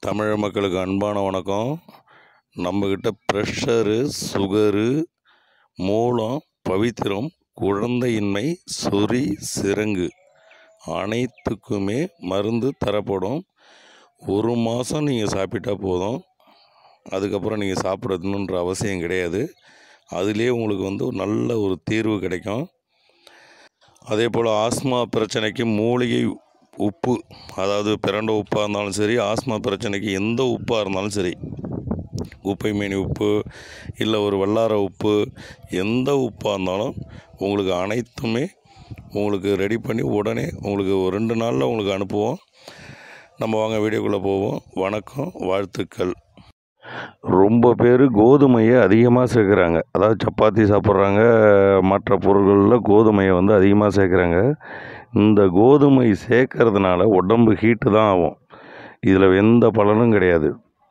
தமிழ் மக்களுக்கு அன்பான வணக்கம் நம்மக்கிட்ட ப்ரெஷரு சுகரு மூலம் பவித்திரம் குழந்தையின்மை சொறி சிரங்கு அனைத்துக்குமே மருந்து தரப்படும் ஒரு மாதம் நீங்கள் சாப்பிட்டா போதும் அதுக்கப்புறம் நீங்கள் சாப்பிடணுன்ற அவசியம் கிடையாது அதிலே உங்களுக்கு வந்து ஒரு நல்ல ஒரு தீர்வு கிடைக்கும் அதே போல் ஆஸ்மா பிரச்சனைக்கு மூலிகை உப்பு அதாவது பிரண்ட உப்பாக இருந்தாலும் சரி ஆஸ்மா பிரச்சனைக்கு எந்த உப்பாக இருந்தாலும் சரி உப்பை மீனி உப்பு இல்லை ஒரு வல்லார உப்பு எந்த உப்பாக இருந்தாலும் உங்களுக்கு அனைத்துமே உங்களுக்கு ரெடி பண்ணி உடனே உங்களுக்கு ஒரு ரெண்டு நாளில் உங்களுக்கு அனுப்புவோம் நம்ம வாங்க வீடியோக்குள்ளே போவோம் வணக்கம் வாழ்த்துக்கள் ரொம்ப பேர் கோதுமையை அதிகமாக சேர்க்குறாங்க அதாவது சப்பாத்தி சாப்பிட்றாங்க மற்ற பொருள்களில் கோதுமையை வந்து அதிகமாக சேர்க்குறாங்க இந்த கோதுமை சேர்க்கறதுனால உடம்பு ஹீட்டு தான் ஆகும் இதில் எந்த பலனும் கிடையாது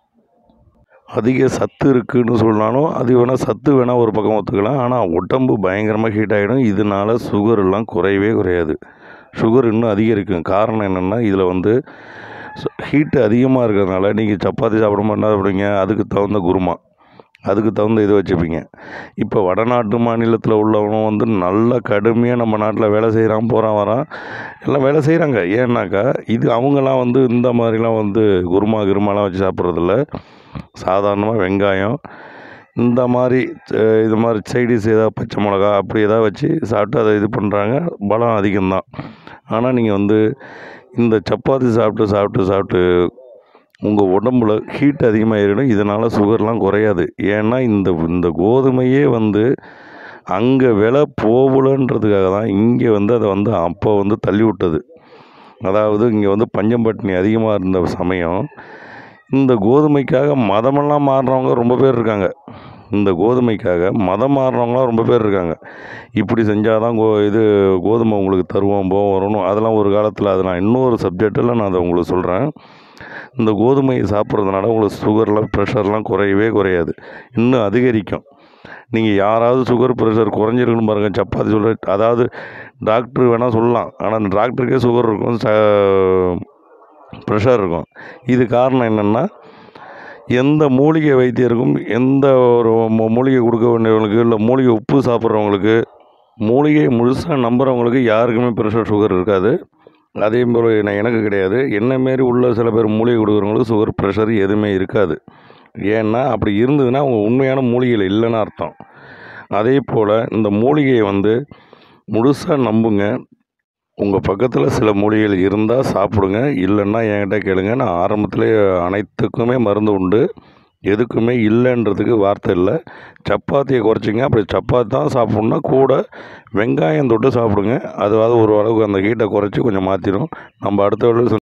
அதிக சத்து இருக்குன்னு சொன்னாலும் அது வேணால் சத்து வேணால் ஒரு பக்கம் ஒத்துக்கலாம் ஆனால் உடம்பு பயங்கரமாக ஹீட் ஆகிடும் இதனால சுகர் எல்லாம் குறையவே குறையாது சுகர் இன்னும் அதிகரிக்கும் காரணம் என்னென்னா இதில் வந்து ஹீட்டு அதிகமாக இருக்கிறதுனால நீங்கள் சப்பாத்தி சாப்பிட மாட்டா சாப்பிடுவீங்க அதுக்கு தகுந்த குருமா அதுக்கு தகுந்த இது வச்சுப்பீங்க இப்போ வடநாட்டு மாநிலத்தில் உள்ளவனும் வந்து நல்ல கடுமையாக நம்ம நாட்டில் வேலை செய்கிறான் போகிறான் வரான் எல்லாம் வேலை செய்கிறாங்க ஏன்னாக்கா இது அவங்களாம் வந்து இந்த மாதிரிலாம் வந்து குருமா கிருமாலாம் வச்சு சாப்பிட்றதில்ல சாதாரணமாக வெங்காயம் இந்த மாதிரி அஹ், இது மாதிரி சைடிஸ் ஏதாவது பச்சை மிளகா அப்படி ஏதாவது வச்சு சாப்பிட்டு அதை இது பண்ணுறாங்க பலம் அதிகம்தான் ஆனால் நீங்கள் வந்து இந்த சப்பாத்தி சாப்பிட்டு சாப்பிட்டு சாப்பிட்டு உங்கள் உடம்புல ஹீட் அதிகமாகிடும் இதனால் சுகர்லாம் குறையாது ஏன்னா இந்த இந்த கோதுமையே வந்து அங்கே விலை போகலன்றதுக்காக தான் இங்கே வந்து அதை வந்து அப்போ வந்து தள்ளி விட்டது அதாவது இங்கே வந்து பஞ்சம்பட்டினி அதிகமாக இருந்த சமயம் இந்த கோதுமைக்காக மதமெல்லாம் மாறுறவங்க ரொம்ப பேர் இருக்காங்க இந்த கோதுமைக்காக மதம் மாறுறவங்களாம் ரொம்ப பேர் இருக்காங்க இப்படி செஞ்சால் தான் கோ இது கோதுமை உங்களுக்கு தருவோம் போவோம் வரணும் அதெல்லாம் ஒரு காலத்தில் அது நான் இன்னொரு சப்ஜெக்டில் நான் அதை உங்களுக்கு சொல்கிறேன் இந்த கோதுமையை சாப்பிட்றதுனால உங்களுக்கு சுகர்லாம் ப்ரெஷர்லாம் குறையவே குறையாது இன்னும் அதிகரிக்கும் நீங்கள் யாராவது சுகர் ப்ரெஷர் குறைஞ்சிருக்குன்னு பாருங்கள் சப்பாத்தி சொல்ல அதாவது டாக்டர் வேணால் சொல்லலாம் ஆனால் அந்த டாக்டருக்கே சுகர் இருக்கும் ச ப்ரெஷர் இருக்கும் இது காரணம் என்னென்னா எந்த மூலிகை வைத்தியருக்கும் எந்த ஒரு மூ- மூலிகை கொடுக்க வேண்டியவங்களுக்கு இல்லை மூலிகை உப்பு சாப்பிட்றவங்களுக்கு மூலிகை முழுசாக நம்புகிறவங்களுக்கு யாருக்குமே ப்ரெஷர் சுகர் இருக்காது அதே போல் நான் எனக்கு கிடையாது என்ன மாரி உள்ள சில பேர் மூலிகை கொடுக்குறவங்களுக்கு சுகர் ப்ரெஷர் எதுவுமே இருக்காது ஏன்னா அப்படி இருந்ததுன்னா அவங்க உண்மையான மூலிகையில் இல்லைன்னு அர்த்தம் அதே போல் இந்த மூலிகையை வந்து முழுசாக நம்புங்க உங்கள் பக்கத்தில் சில மூலிகைகள் இருந்தால் சாப்பிடுங்க இல்லைன்னா என்கிட்ட கேளுங்க நான் ஆரம்பத்திலே அனைத்துக்குமே மருந்து உண்டு எதுக்குமே இல்லைன்றதுக்கு வார்த்தை இல்லை சப்பாத்தியை குறைச்சிங்க அப்படி சப்பாத்தி தான் சாப்பிட்ணுன்னா கூட வெங்காயம் தொட்டு சாப்பிடுங்க அதாவது ஒரு அளவுக்கு அந்த ஹீட்டை குறைச்சி கொஞ்சம் மாற்றிடும் நம்ம அடுத்த வேலை